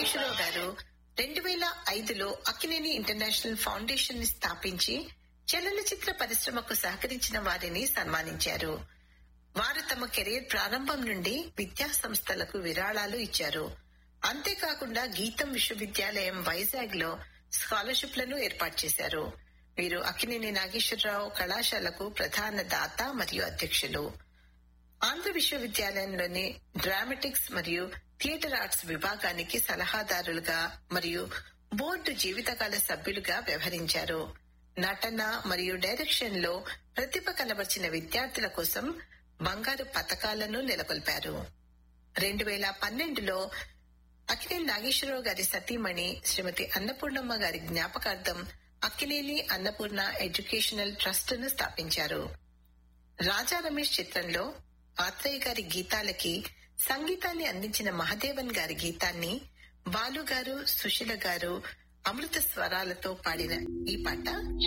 నాగేశ్వరరావు గారు రెండు వేల ఐదులో అక్కినేని ఇంటర్నేషనల్ ఫౌండేషన్ ని స్థాపించి చలనచిత్ర పరిశ్రమకు సహకరించిన వారిని సన్మానించారు వారు తమ కెరీర్ ప్రారంభం నుండి విద్యా సంస్థలకు విరాళాలు ఇచ్చారు అంతేకాకుండా గీతం విశ్వవిద్యాలయం వైజాగ్ లో స్కాలర్షిప్లను ఏర్పాటు చేశారు వీరు అక్కినేని నాగేశ్వరరావు కళాశాలకు ప్రధాన దాత మరియు అధ్యక్షులు ఆంధ్ర విశ్వవిద్యాలయంలోని డ్రామాటిక్స్ మరియు థియేటర్ ఆర్ట్స్ విభాగానికి సలహాదారులుగా మరియు బోర్డు జీవితకాల సభ్యులుగా వ్యవహరించారు నటన మరియు డైరెక్షన్ లో ప్రతిభ కనబర్చిన విద్యార్థుల కోసం బంగారు పథకాలను నెలకొల్పారు రెండు వేల పన్నెండులో అక్కినేని నాగేశ్వరరావు గారి సతీమణి శ్రీమతి అన్నపూర్ణమ్మ గారి జ్ఞాపకార్థం అక్కినేని అన్నపూర్ణ ఎడ్యుకేషనల్ ట్రస్ట్ ను స్థాపించారు రాజా రమేష్ చిత్రంలో ఆత్రేయ గారి గీతాలకి సంగీతాన్ని అందించిన మహదేవన్ గారి గీతాన్ని బాలు గారు సుశీల గారు అమృత స్వరాలతో పాడిన ఈ పాట